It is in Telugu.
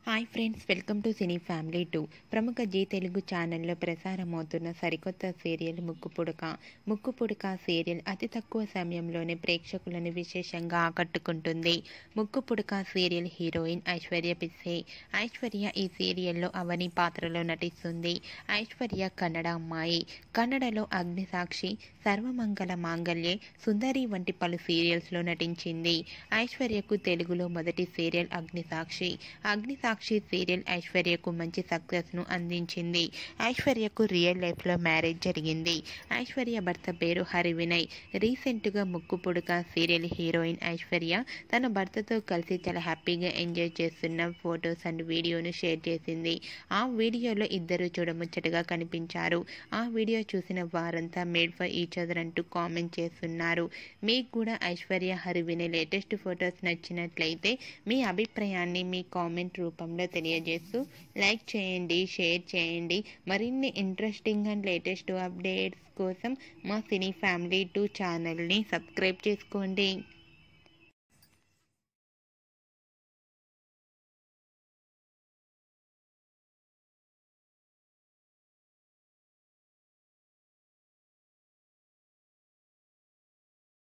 hi friends welcome to cine family two ప్రముఖ జీ తెలుగు ఛానల్లో ప్రసారమవుతున్న సరికొత్త సీరియల్ ముక్కు పుడక ముక్కు పుడక సీరియల్ అతి తక్కువ సమయంలోనే ప్రేక్షకులను విశేషంగా ఆకట్టుకుంటుంది ముక్కు పుడక సీరియల్ హీరోయిన్ ఐశ్వర్య పిస్సే ఐశ్వర్య ఈ సీరియల్లో అవని పాత్రలో నటిస్తుంది ఐశ్వర్య కన్నడ అమ్మాయి కన్నడలో అగ్నిసాక్షి సర్వమంగళ మాంగళ్యే సుందరి వంటి పలు సీరియల్స్లో నటించింది ఐశ్వర్యకు తెలుగులో మొదటి సీరియల్ అగ్నిసాక్షి అగ్నిసాక్షి సీరియల్ ఐశ్వర్యకు మంచి సక్సెస్ను అందించింది ఐశ్వర్యకు రియల్ లైఫ్లో మ్యారేజ్ జరిగింది ఐశ్వర్య భర్త పేరు హరి వినయ్ రీసెంట్గా ముక్కు పుడక సీరియల్ హీరోయిన్ ఐశ్వర్య తన భర్తతో కలిసి చాలా హ్యాపీగా ఎంజాయ్ చేస్తున్న ఫొటోస్ అండ్ వీడియోను షేర్ చేసింది ఆ వీడియోలో ఇద్దరు చూడముచ్చటగా కనిపించారు ఆ వీడియో చూసిన వారంతా మేడ్ ఫర్ ఈచ్ అదర్ అంటూ కామెంట్ చేస్తున్నారు మీకు కూడా ఐశ్వర్య హరి వినయ్ లేటెస్ట్ ఫొటోస్ నచ్చినట్లయితే మీ అభిప్రాయాన్ని మీ కామెంట్ రూపంలో తెలియజేస్తూ లైక్ చేయండి షేర్ చేయండి మరిన్ని ఇంట్రెస్టింగ్ అండ్ లేటెస్ట్ అప్డేట్స్ కోసం మా సినీ ఫ్యామిలీ టూ ఛానల్ని సబ్స్క్రైబ్ చేసుకోండి